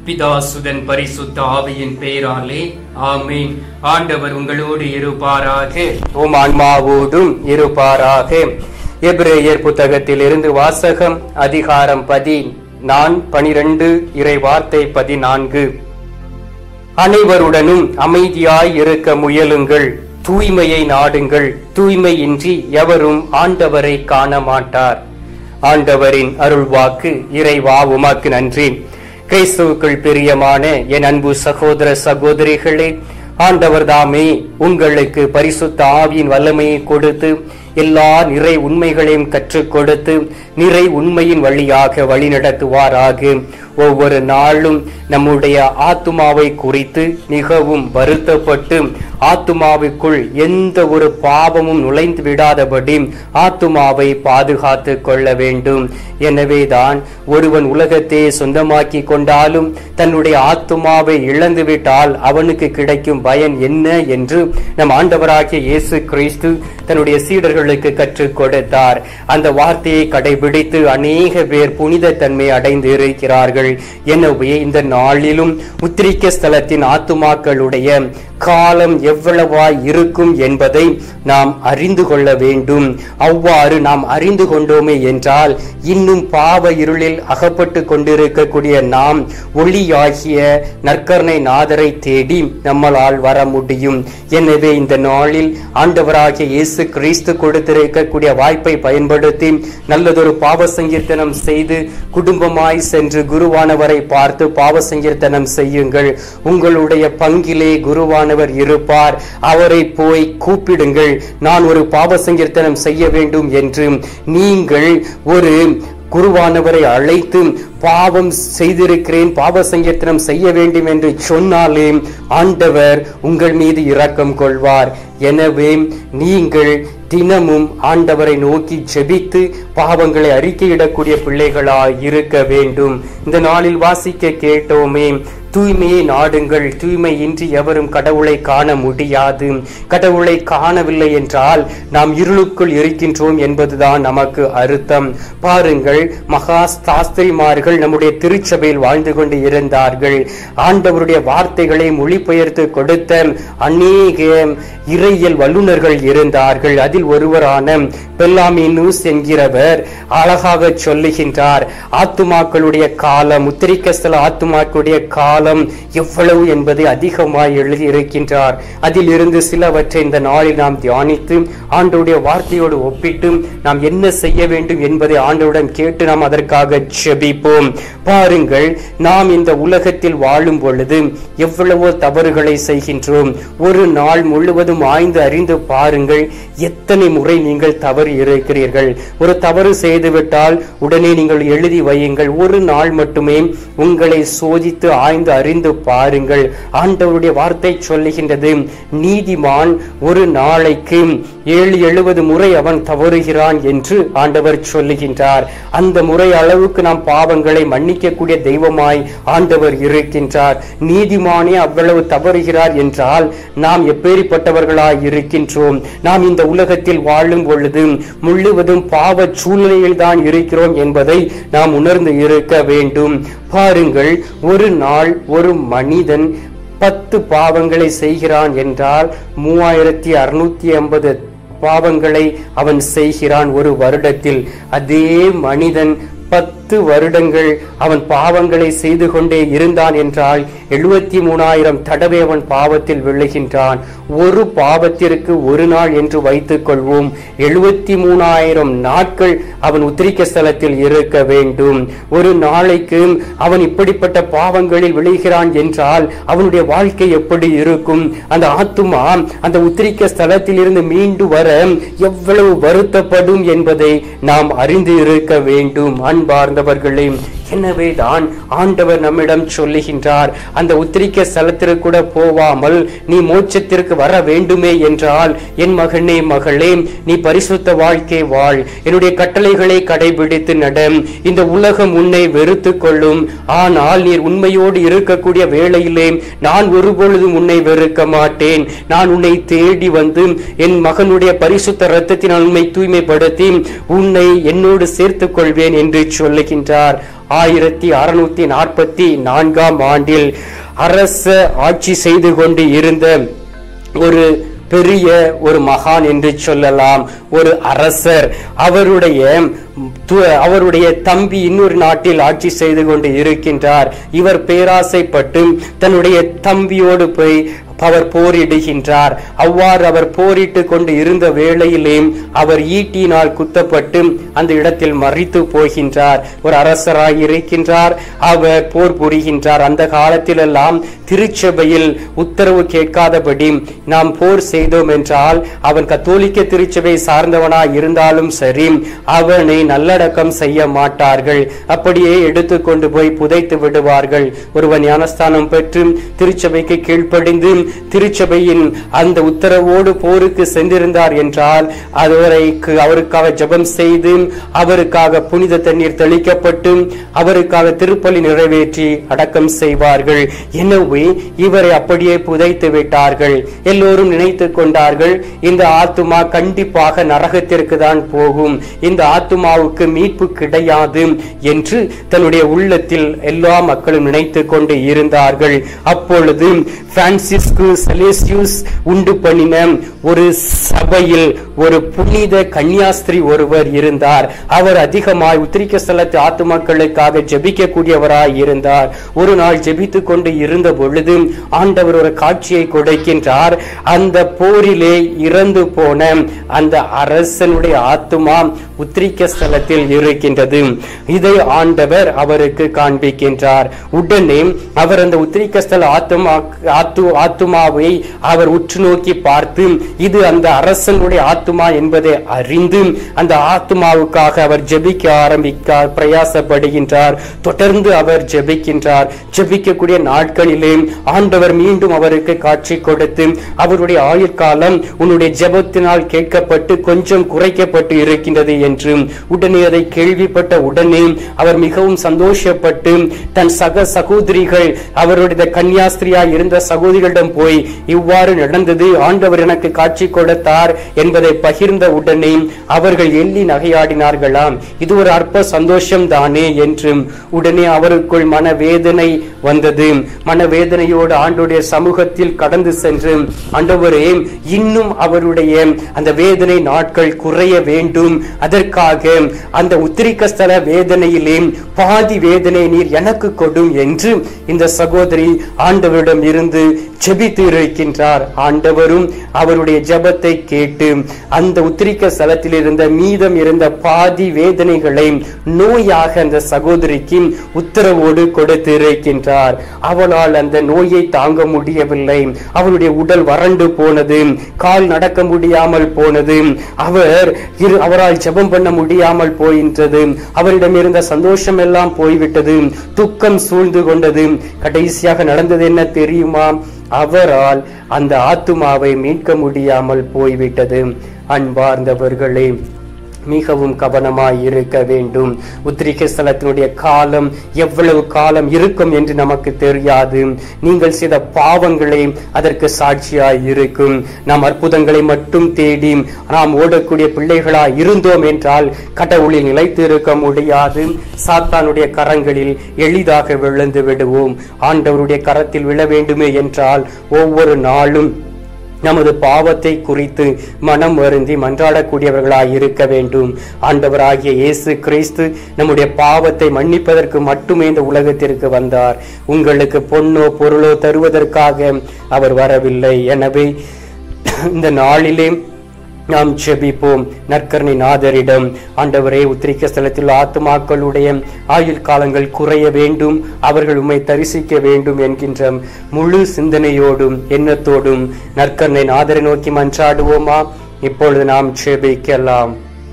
பிதாசுதன் பரிசுத்த ஆவியின் பெயராலே ஆமீன் ஆண்டவர் உங்களோடு இருப்பாராக உம் ஆன்மாவோடும் இருப்பாராக எபிரேயர் புத்தகத்தில் இருந்து வாசகம் அதிகாரம் பதி நான் பனிரெண்டு இறை வார்த்தை பதினான்கு அனைவருடனும் அமைதியாய் இருக்க முயலுங்கள் தூய்மையை நாடுங்கள் தூய்மையின்றி எவரும் ஆண்டவரை காண மாட்டார் ஆண்டவரின் அருள்வாக்கு இறைவா உமக்கு நன்றி கிறிஸ்துவுக்குள் பிரியமான என் அன்பு சகோதர சகோதரிகளே ஆண்டவர் தாமே உங்களுக்கு பரிசுத்த ஆவியின் வல்லமையை கொடுத்து எல்லா நிறை உண்மைகளையும் கற்றுக் கொடுத்து நிறை உண்மையின் வழியாக வழிநடத்துவாராக ஒவ்வொரு நாளும் நம்முடைய ஆத்துமாவை குறித்து மிகவும் வருத்தப்பட்டு ஆத்துமாவுக்குள் எந்த ஒரு பாவமும் நுழைந்து விடாதபடி ஆத்துமாவை பாதுகாத்து கொள்ள வேண்டும் எனவேதான் ஒருவன் உலகத்தை சொந்தமாக்கி கொண்டாலும் தன்னுடைய ஆத்துமாவை இழந்துவிட்டால் அவனுக்கு கிடைக்கும் பயன் என்ன என்று நம் ஆண்டவராகிய இயேசு கிறிஸ்து தன்னுடைய சீடர்களுக்கு கற்றுக் கொடுத்தார் அந்த வார்த்தையை கடைபிடித்து அநேக பேர் புனித தன்மை அடைந்து இருக்கிறார்கள் எனவே இந்த நாளிலும் உத்திரிக்க ஸ்தலத்தின் ஆத்துமாக்களுடைய காலம் எவ்வளவாய் இருக்கும் என்பதை நாம் அறிந்து கொள்ள வேண்டும் அவ்வாறு நாம் அறிந்து கொண்டோமே என்றால் இன்னும் பாவ இருளில் அகப்பட்டு கொண்டிருக்கக்கூடிய நாம் ஒளியாகிய நற்கரணை நாதரை தேடி நம்மளால் வர முடியும் எனவே இந்த நாளில் ஆண்டவராகிய இயேசு கிறிஸ்து கொடுத்திருக்கக்கூடிய வாய்ப்பை பயன்படுத்தி நல்லதொரு பாவ சங்கீர்த்தனம் செய்து குடும்பமாய் சென்று குருவானவரை பார்த்து பாவ சங்கீர்த்தனம் செய்யுங்கள் உங்களுடைய பங்கிலே குருவானவர் இருப்பார் அவரை போய் கூப்பிடுங்கள் நான் ஒரு பாவ சங்கீர்த்தனம் செய்ய வேண்டும் என்று நீங்கள் ஒரு குருவானவரை அழைத்து பாவம் செய்திருக்கிறேன் பாவ சங்கீர்த்தனம் செய்ய வேண்டும் என்று சொன்னாலே ஆண்டவர் உங்கள் மீது இரக்கம் கொள்வார் எனவே நீங்கள் தினமும் ஆண்டவரை நோக்கி ஜெபித்து பாவங்களை அறிக்கையிடக்கூடிய பிள்ளைகளாய் இருக்க வேண்டும் இந்த நாளில் வாசிக்க கேட்டோமே தூய்மையை நாடுங்கள் தூய்மை இன்றி எவரும் கடவுளை காண முடியாது கடவுளை காணவில்லை என்றால் நாம் இருளுக்குள் இருக்கின்றோம் என்பதுதான் நமக்கு அர்த்தம் பாருங்கள் மகா சாஸ்திரிமார்கள் நம்முடைய திருச்சபையில் வாழ்ந்து கொண்டு இருந்தார்கள் ஆண்டவருடைய வார்த்தைகளை மொழிபெயர்த்து கொடுத்த அநேக இறையியல் வல்லுநர்கள் இருந்தார்கள் அதில் ஒருவரான பெல்லாமினூஸ் என்கிறவர் அழகாக சொல்லுகின்றார் ஆத்துமாக்களுடைய காலம் உத்திரிக்கஸ்தல ஆத்துமாக்களுடைய காலம் எவ்வளவு என்பதை அதிகமாய் எழுதியிருக்கின்றார் அதில் இருந்து சிலவற்றை இந்த நாளில் நாம் தியானித்து ஆண்டோடைய வார்த்தையோடு ஒப்பிட்டு நாம் என்ன செய்ய வேண்டும் என்பதை ஆண்டவுடன் கேட்டு நாம் அதற்காக செபிப்போம் பாருங்கள் நாம் இந்த உலகத்தில் வாழும் பொழுது எவ்வளவோ தவறுகளை செய்கின்றோம் ஒரு நாள் முழுவதும் ஆய்ந்து அறிந்து பாருங்கள் எத்தனை முறை நீங்கள் தவறு இருக்கிறீர்கள் ஒரு தவறு செய்துவிட்டால் உடனே நீங்கள் எழுதி வையுங்கள் ஒரு நாள் மட்டுமே உங்களை சோதித்து ஆய்ந்து அறிந்து பாருங்கள் ஆண்டவருடைய வார்த்தை சொல்லுகின்றது நீதிமான் ஒரு நாளைக்கு ஏழு எழுபது முறை அவன் தவறுகிறான் என்று ஆண்டவர் சொல்லுகின்றார் அந்த முறை அளவுக்கு நாம் பாவங்களை மன்னிக்கக்கூடிய தெய்வமாய் ஆண்டவர் இருக்கின்றார் நீதிமானே அவ்வளவு தவறுகிறார் என்றால் நாம் எப்பேறிப்பட்டவர்களாய் இருக்கின்றோம் நாம் இந்த உலகத்தில் வாழும் பொழுது முழுவதும் பாவ சூழ்நிலையில் தான் இருக்கிறோம் என்பதை நாம் உணர்ந்து இருக்க வேண்டும் பாருங்கள் ஒரு நாள் ஒரு மனிதன் பத்து பாவங்களை செய்கிறான் என்றால் மூவாயிரத்தி அறுநூத்தி ஐம்பது பாவங்களை அவன் செய்கிறான் ஒரு வருடத்தில் அதே மனிதன் பத்து வருடங்கள் அவன் பாவங்களை செய்து கொண்டே இருந்தான் என்றால் எழுபத்தி மூணாயிரம் தடவை அவன் பாவத்தில் விழுகின்றான் ஒரு பாவத்திற்கு ஒரு நாள் என்று வைத்துக் கொள்வோம் எழுபத்தி மூணாயிரம் நாட்கள் அவன் உத்திரிக்க ஸ்தலத்தில் இருக்க வேண்டும் ஒரு நாளைக்கு அவன் இப்படிப்பட்ட பாவங்களில் விழுகிறான் என்றால் அவனுடைய வாழ்க்கை எப்படி இருக்கும் அந்த ஆத்துமா அந்த உத்திரிக்க ஸ்தலத்தில் இருந்து மீண்டு வர எவ்வளவு வருத்தப்படும் என்பதை நாம் அறிந்து இருக்க வேண்டும் அன்பார்ந்தவர்களே எனவேதான் ஆண்டவர் நம்மிடம் சொல்லுகின்றார் அந்த உத்திரிக்க ஸ்தலத்திற்கு கூட போவாமல் நீ மோட்சத்திற்கு வர வேண்டுமே என்றால் என் மகனே மகளே நீ பரிசுத்த வாழ்க்கை வாழ் என்னுடைய கட்டளைகளை கடைபிடித்து நட இந்த உலகம் உன்னை வெறுத்து கொள்ளும் ஆனால் நீர் உண்மையோடு இருக்கக்கூடிய வேளையிலே நான் ஒருபொழுதும் உன்னை வெறுக்க மாட்டேன் நான் உன்னை தேடி வந்து என் மகனுடைய பரிசுத்த ரத்தத்தினால் உண்மை தூய்மைப்படுத்தி உன்னை என்னோடு சேர்த்துக் கொள்வேன் என்று சொல்லுகின்றார் ஆயிரத்தி அறுநூத்தி நாற்பத்தி நான்காம் ஆண்டில் அரச ஆட்சி செய்து கொண்டு இருந்த ஒரு பெரிய ஒரு மகான் என்று சொல்லலாம் ஒரு அரசர் அவருடைய து- அவருடைய தம்பி இன்னொரு நாட்டில் ஆட்சி செய்து கொண்டு இருக்கின்றார் இவர் பேராசைப்பட்டு தன்னுடைய தம்பியோடு போய் அவர் போரிடுகின்றார் அவ்வாறு அவர் போரிட்டு கொண்டு இருந்த வேளையிலே அவர் ஈட்டினால் குத்தப்பட்டு அந்த இடத்தில் மறித்து போகின்றார் ஒரு அரசராய் இருக்கின்றார் அவர் போர் புரிகின்றார் அந்த காலத்திலெல்லாம் திருச்சபையில் உத்தரவு கேட்காதபடி நாம் போர் செய்தோம் என்றால் அவன் கத்தோலிக்க திருச்சபை சார்ந்தவனாய் இருந்தாலும் சரி அவனை நல்லடக்கம் செய்ய மாட்டார்கள் அப்படியே எடுத்துக்கொண்டு போய் புதைத்து விடுவார்கள் ஒருவன் ஞானஸ்தானம் பெற்று திருச்சபைக்கு கீழ்ப்படிந்து திருச்சபையின் அந்த உத்தரவோடு போருக்கு சென்றிருந்தார் என்றால் அவருக்கு அவருக்காக ஜெபம் செய்து அவருக்காக புனித தண்ணீர் தெளிக்கப்பட்டு அவருக்காக திருப்பலி நிறைவேற்றி அடக்கம் செய்வார்கள் எனவே இவரை அப்படியே புதைத்து விட்டார்கள் எல்லோரும் நினைத்துக் கொண்டார்கள் இந்த ஆத்துமா கண்டிப்பாக நரகத்திற்கு தான் போகும் இந்த ஆத்துமாவுக்கு மீட்பு கிடையாது என்று தன்னுடைய உள்ளத்தில் எல்லா மக்களும் நினைத்துக் கொண்டு இருந்தார்கள் அப்பொழுது பிரான்சிஸ்கு செலேசியூஸ் உண்டு பண்ணின ஒரு சபையில் ஒரு புனித கன்னியாஸ்திரி ஒருவர் இருந்தார் அவர் அதிகமாய் உத்திரிக்க ஸ்தலத்து ஆத்துமாக்களுக்காக ஜெபிக்கக்கூடியவராய் இருந்தார் ஒரு நாள் ஜெபித்துக் கொண்டு இருந்த பொழுது ஆண்டவர் ஒரு காட்சியை கொடுக்கின்றார் அந்த போரிலே இறந்து போன அந்த அரசனுடைய ஆத்துமா உத்திரிக்க ஸ்தலத்தில் இருக்கின்றது இதை ஆண்டவர் அவருக்கு காண்பிக்கின்றார் உடனே அவர் அந்த உத்திரிக்க ஸ்தல ஆத்துமா ஆத்து ஆத்துமாவை அவர் உற்று நோக்கி பார்த்து இது அந்த அரசனுடைய ஆத்துமா என்பதை அறிந்து அந்த ஆத்துமாவுக்காக அவர் ஜெபிக்க ஆரம்பிக்க பிரயாசப்படுகின்றார் தொடர்ந்து அவர் ஜெபிக்கின்றார் ஜெபிக்கக்கூடிய நாட்களிலே ஆண்டவர் மீண்டும் அவருக்கு காட்சி கொடுத்து அவருடைய ஆயுட்காலம் உன்னுடைய ஜெபத்தினால் கேட்கப்பட்டு கொஞ்சம் குறைக்கப்பட்டு இருக்கின்றது என்று உடனே அதை கேள்விப்பட்ட உடனே அவர் மிகவும் சந்தோஷப்பட்டு தன் சக சகோதரிகள் அவருடைய கன்னியாஸ்திரியா இருந்த சகோதரிகளிடம் போய் இவ்வாறு நடந்தது ஆண்டவர் எனக்கு காட்சி கொடுத்தார் என்பதை பகிர்ந்த உடனே அவர்கள் எள்ளி நகையாடினார்களாம் இது ஒரு அற்ப சந்தோஷம் தானே என்று உடனே அவருக்குள் மனவேதனை வந்தது மனவேதனையோடு ஆண்டுடைய சமூகத்தில் கடந்து சென்று ஆண்டவரே இன்னும் அவருடைய அந்த வேதனை நாட்கள் குறைய வேண்டும் அதற்காக அந்த உத்திரிக்க ஸ்தல வேதனையிலே பாதி வேதனை நீர் எனக்கு கொடும் என்று இந்த சகோதரி ஆண்டவரிடம் இருந்து ஜெபித்து இருக்கின்றார் ஆண்டவரும் அவருடைய ஜெபத்தை கேட்டு அந்த உத்திரிக்க ஸ்தலத்தில் இருந்த மீதம் இருந்த பாதி வேதனைகளை நோயாக அந்த சகோதரிக்கு உத்தரவோடு கொடுத்து இருக்கின்றார் அவளால் அந்த நோயை தாங்க முடியவில்லை அவருடைய உடல் வறண்டு போனது கால் நடக்க முடியாமல் போனது அவர் இரு- அவரால் ஜெபம் பண்ண முடியாமல் போயின்றது அவரிடம் இருந்த சந்தோஷம் எல்லாம் போய்விட்டது துக்கம் சூழ்ந்து கொண்டது கடைசியாக நடந்தது என்ன தெரியுமா அவரால் அந்த ஆத்துமாவை மீட்க முடியாமல் போய்விட்டது அன்பார்ந்தவர்களே மிகவும் கவனமாய் இருக்க வேண்டும் உத்திரிக்க ஸ்தலத்தினுடைய காலம் எவ்வளவு காலம் இருக்கும் என்று நமக்கு தெரியாது நீங்கள் செய்த பாவங்களே அதற்கு சாட்சியாய் இருக்கும் நாம் அற்புதங்களை மட்டும் தேடி நாம் ஓடக்கூடிய பிள்ளைகளாய் இருந்தோம் என்றால் கடவுளில் நிலைத்து இருக்க முடியாது சாத்தானுடைய கரங்களில் எளிதாக விழுந்து விடுவோம் ஆண்டவருடைய கரத்தில் விழ வேண்டுமே என்றால் ஒவ்வொரு நாளும் நமது பாவத்தை குறித்து மனம் வருந்தி மன்றாடக்கூடியவர்களாய் இருக்க வேண்டும் ஆண்டவராகிய இயேசு கிறிஸ்து நம்முடைய பாவத்தை மன்னிப்பதற்கு மட்டுமே இந்த உலகத்திற்கு வந்தார் உங்களுக்கு பொன்னோ பொருளோ தருவதற்காக அவர் வரவில்லை எனவே இந்த நாளிலே நாம் ஜெபிப்போம் நற்கரணை நாதரிடம் ஆண்டவரே உத்திரிக்க ஸ்தலத்தில் ஆத்துமாக்களுடைய ஆயுள் காலங்கள் குறைய வேண்டும் அவர்கள் உம்மை தரிசிக்க வேண்டும் என்கின்ற முழு சிந்தனையோடும் எண்ணத்தோடும் நற்கரணை நாதரை நோக்கி மன்றாடுவோமா இப்பொழுது நாம் ஜெபிக்கலாம்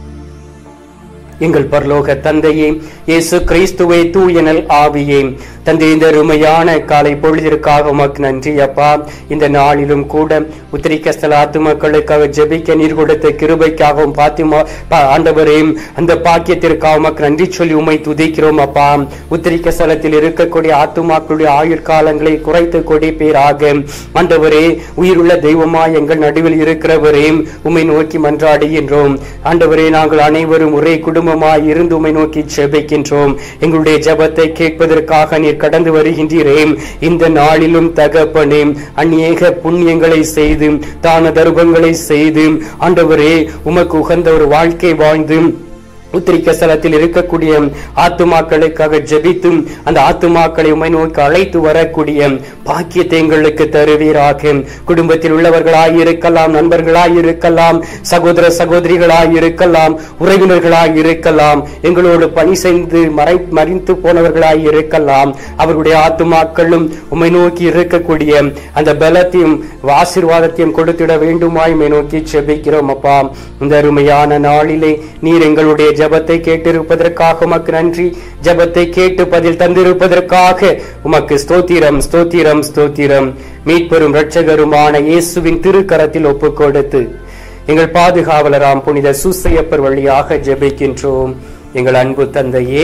எங்கள் பரலோக தந்தையே இயேசு கிறிஸ்துவை தூயனல் ஆவியே தந்தை இந்த அருமையான காலை பொழுதிற்காக உமக்கு நன்றி அப்பா இந்த நாளிலும் கூட உத்திரிக்கஸ்தல ஆத்துமக்களுக்காக ஜெபிக்க நீர் கொடுத்த கிருபைக்காகவும் பாத்திமா பா- ஆண்டவரே அந்த பாக்கியத்திற்காக உமக்கு நன்றி சொல்லி உம்மை துதிக்கிறோம் அப்பா உத்திரிக்க ஸ்தலத்தில் இருக்கக்கூடிய ஆத்துமாக்களுடைய ஆயுட்காலங்களை குறைத்து கொடுப்பீராக ஆண்டவரே உயிருள்ள தெய்வமாய் எங்கள் நடுவில் இருக்கிறவரே உம்மை நோக்கி மன்றாடுகின்றோம் ஆண்டவரே நாங்கள் அனைவரும் ஒரே குடும்பமாய் இருந்து உம்மை நோக்கி ஜெபிக்கின்றோம் ஜெபிக்கின்றோம் எங்களுடைய ஜெபத்தை கேட்பதற்காக நீர் கடந்து வருகின்றீரே இந்த நாளிலும் தகப்பனே அநேக புண்ணியங்களை செய்து தான தர்மங்களை செய்து ஆண்டவரே உமக்கு உகந்த ஒரு வாழ்க்கை வாழ்ந்து உத்திரிக்க ஸ்தலத்தில் இருக்கக்கூடிய ஆத்துமாக்களுக்காக ஜெபித்தும் அந்த ஆத்துமாக்களை உமை நோக்கி அழைத்து வரக்கூடிய பாக்கியத்தை எங்களுக்கு தருவீராக குடும்பத்தில் உள்ளவர்களாய் இருக்கலாம் நண்பர்களாய் இருக்கலாம் சகோதர சகோதரிகளாய் இருக்கலாம் உறவினர்களாய் இருக்கலாம் எங்களோடு பணி செய்து மறை மறித்து போனவர்களாய் இருக்கலாம் அவர்களுடைய ஆத்துமாக்களும் உமை நோக்கி இருக்கக்கூடிய அந்த பலத்தையும் ஆசீர்வாதத்தையும் கொடுத்திட வேண்டுமாய் உம்மை நோக்கி ஜெபிக்கிறோம் அப்பா இந்த அருமையான நாளிலே நீர் எங்களுடைய ஜெபத்தை கேட்டிருப்பதற்காக உமக்கு நன்றி ஜெபத்தை கேட்டு பதில் தந்திருப்பதற்காக உமக்கு ஸ்தோத்திரம் ஸ்தோத்திரம் ஸ்தோத்திரம் மீட்பெரும் இரட்சகருமான இயேசுவின் திருக்கரத்தில் ஒப்புக் கொடுத்து எங்கள் பாதுகாவலராம் புனித சூசையப்பர் வழியாக ஜெபிக்கின்றோம் எங்கள் அன்பு தந்தையே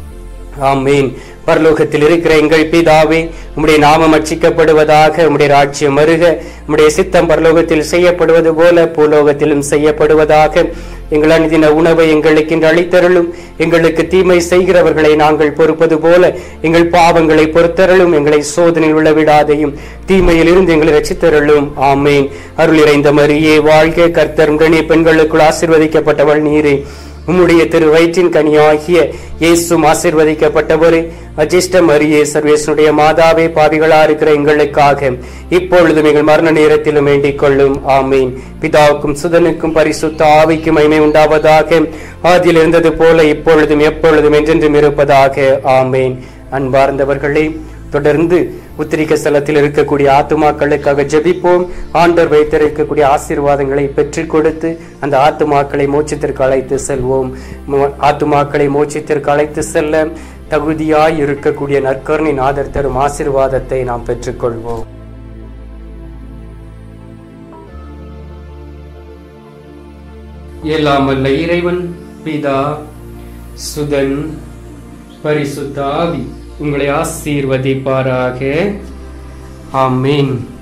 ஆமீன் பரலோகத்தில் இருக்கிற எங்கள் பிதாவே உம்முடைய நாமம் அச்சிக்கப்படுவதாக உம்முடைய ராஜ்யம் வருக உம்முடைய சித்தம் பரலோகத்தில் செய்யப்படுவது போல பூலோகத்திலும் செய்யப்படுவதாக எங்கள் அனுதின உணவை எங்களுக்கு இன்று அளித்தருளும் எங்களுக்கு தீமை செய்கிறவர்களை நாங்கள் பொறுப்பது போல எங்கள் பாவங்களை பொறுத்தருளும் எங்களை சோதனையில் விழவிடாதையும் தீமையில் இருந்து எங்களை ரசித்தருளும் ஆமேன் அருள் இறைந்த மரியே வாழ்க கர்த்தர் உடனே பெண்களுக்குள் ஆசிர்வதிக்கப்பட்டவள் நீரே உம்முடைய திரு வயிற்றின் கனியாகிய இயேசும் ஆசிர்வதிக்கப்பட்டவரே அஜிஷ்ட மரியே சர்வேசனுடைய மாதாவே பாவிகளா இருக்கிற எங்களுக்காக இப்பொழுதும் எங்கள் மரண நேரத்திலும் வேண்டிக் கொள்ளும் ஆமீன் பிதாவுக்கும் சுதனுக்கும் பரிசுத்த ஆவிக்கும் மகிமை உண்டாவதாக ஆதியில் இருந்தது போல இப்பொழுதும் எப்பொழுதும் என்றென்றும் இருப்பதாக ஆமேன் அன்பார்ந்தவர்களே தொடர்ந்து உத்திரிக்க ஸ்தலத்தில் இருக்கக்கூடிய ஆத்துமாக்களுக்காக ஜெபிப்போம் ஆண்டவர் வைத்திருக்கக்கூடிய ஆசீர்வாதங்களை பெற்றுக் கொடுத்து அந்த ஆத்துமாக்களை மோட்சத்திற்கு அழைத்து செல்வோம் மோ- ஆத்துமாக்களை மோட்சத்திற்கு அழைத்து செல்ல தகுதியாய் இருக்கக்கூடிய நற்கருணை நாதர் தரும் ஆசீர்வாதத்தை நாம் பெற்றுக்கொள்வோம் எல்லாம் வல்ல இறைவன் பிதா சுதன் பரிசுத்த ஆவி உங்களை ஆசீர்வதிப்பாராக ஆமீன்